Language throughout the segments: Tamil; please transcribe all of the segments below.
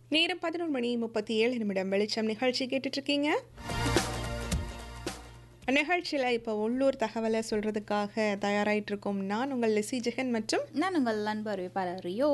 நேரம் பதினொரு மணி முப்பத்தி ஏழு நிமிடம் வெளிச்சம் நிகழ்ச்சி கேட்டுட்டு இருக்கீங்க நிகழ்ச்சியில் இப்போ உள்ளூர் தகவலை சொல்கிறதுக்காக தயாராகிட்டு இருக்கோம் நான் உங்கள் லிசி ஜெகன் மற்றும் நான் உங்கள் அன்பு அறிவிப்பாளர் ரியோ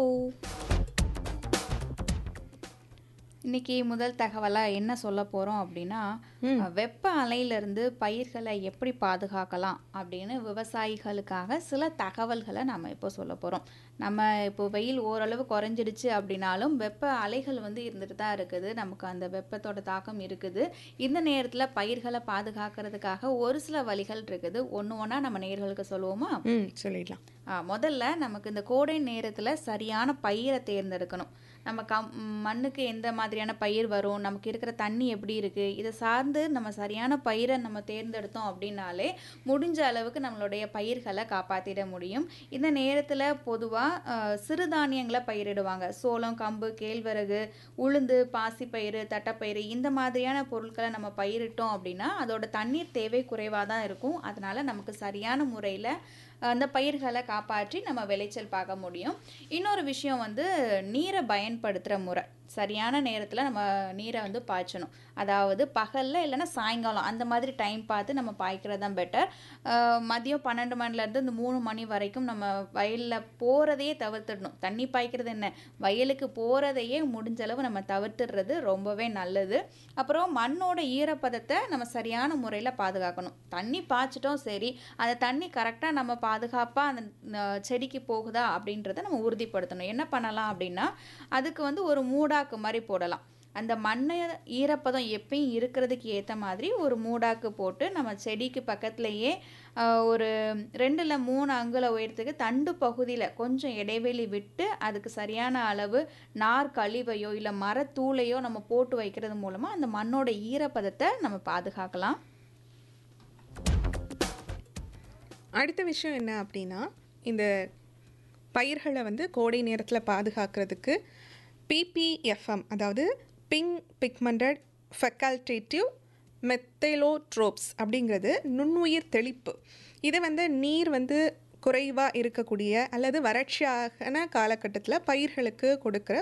இன்னைக்கு முதல் தகவலாக என்ன சொல்ல போகிறோம் அப்படின்னா வெப்ப அலையிலிருந்து பயிர்களை எப்படி பாதுகாக்கலாம் அப்படின்னு விவசாயிகளுக்காக சில தகவல்களை நம்ம இப்போ சொல்ல போகிறோம் நம்ம இப்போ வெயில் ஓரளவு குறைஞ்சிடுச்சு அப்படின்னாலும் வெப்ப அலைகள் வந்து இருந்துட்டு தான் இருக்குது நமக்கு அந்த வெப்பத்தோட தாக்கம் இருக்குது இந்த நேரத்தில் பயிர்களை பாதுகாக்கிறதுக்காக ஒரு சில வழிகள் இருக்குது ஒன்று ஒன்றா நம்ம நேர்களுக்கு சொல்லுவோமா ம் சொல்லிடலாம் ஆ, முதல்ல நமக்கு இந்த கோடை நேரத்தில் சரியான பயிரை தேர்ந்தெடுக்கணும் நம்ம கம் மண்ணுக்கு எந்த மாதிரியான பயிர் வரும் நமக்கு இருக்கிற தண்ணி எப்படி இருக்குது இதை சார்ந்து நம்ம சரியான பயிரை நம்ம தேர்ந்தெடுத்தோம் அப்படின்னாலே முடிஞ்ச அளவுக்கு நம்மளுடைய பயிர்களை காப்பாற்றிட முடியும் இந்த நேரத்தில் பொதுவாக சிறுதானியங்களை பயிரிடுவாங்க சோளம் கம்பு கேழ்வரகு உளுந்து பாசிப்பயிறு தட்டைப்பயிறு இந்த மாதிரியான பொருட்களை நம்ம பயிரிட்டோம் அப்படின்னா அதோட தண்ணீர் தேவை குறைவாக தான் இருக்கும் அதனால் நமக்கு சரியான முறையில் அந்த பயிர்களை காப்பாற்றி நம்ம விளைச்சல் பார்க்க முடியும் இன்னொரு விஷயம் வந்து நீரை பயன்படுத்துகிற முறை சரியான நேரத்தில் நம்ம நீரை வந்து பாய்ச்சணும் அதாவது பகலில் இல்லைன்னா சாயங்காலம் அந்த மாதிரி டைம் பார்த்து நம்ம பாய்க்கிறது தான் பெட்டர் மதியம் பன்னெண்டு மணிலேருந்து இந்த மூணு மணி வரைக்கும் நம்ம வயலில் போகிறதையே தவிர்த்துடணும் தண்ணி பாய்க்கிறது என்ன வயலுக்கு போகிறதையே முடிஞ்ச அளவு நம்ம தவிர்த்துடுறது ரொம்பவே நல்லது அப்புறம் மண்ணோட ஈரப்பதத்தை நம்ம சரியான முறையில் பாதுகாக்கணும் தண்ணி பாய்ச்சிட்டோம் சரி அந்த தண்ணி கரெக்டாக நம்ம பாதுகாப்பாக அந்த அஹ், செடிக்கு போகுதா அப்படின்றத நம்ம உறுதிப்படுத்தணும் என்ன பண்ணலாம் அப்படின்னா அதுக்கு வந்து ஒரு மூடாக்கு மாதிரி போடலாம் அந்த மண்ணை ஈரப்பதம் எப்பயும் இருக்கிறதுக்கு ஏற்ற மாதிரி ஒரு மூடாக்கு போட்டு நம்ம செடிக்கு பக்கத்துலேயே ஆஹ், ஒரு ரெண்டில் மூணு அங்குல உயரத்துக்கு தண்டு பகுதியில் கொஞ்சம் இடைவெளி விட்டு அதுக்கு சரியான அளவு நார் கழிவையோ இல்லை மரத்தூளையோ நம்ம போட்டு வைக்கிறது மூலமாக அந்த மண்ணோட ஈரப்பதத்தை நம்ம பாதுகாக்கலாம் அடுத்த விஷயம் என்ன அப்படின்னா இந்த பயிர்களை வந்து கோடை நேரத்தில் பாதுகாக்கிறதுக்கு பிபிஎஃப்எம் அதாவது பிங் பிக்மெண்டட் ஃபெக்கல்டேட்டிவ் மெத்தேலோட்ரோப்ஸ் அப்படிங்கிறது நுண்ணுயிர் தெளிப்பு இது வந்து நீர் வந்து குறைவாக இருக்கக்கூடிய அல்லது வறட்சியான காலகட்டத்தில் பயிர்களுக்கு கொடுக்குற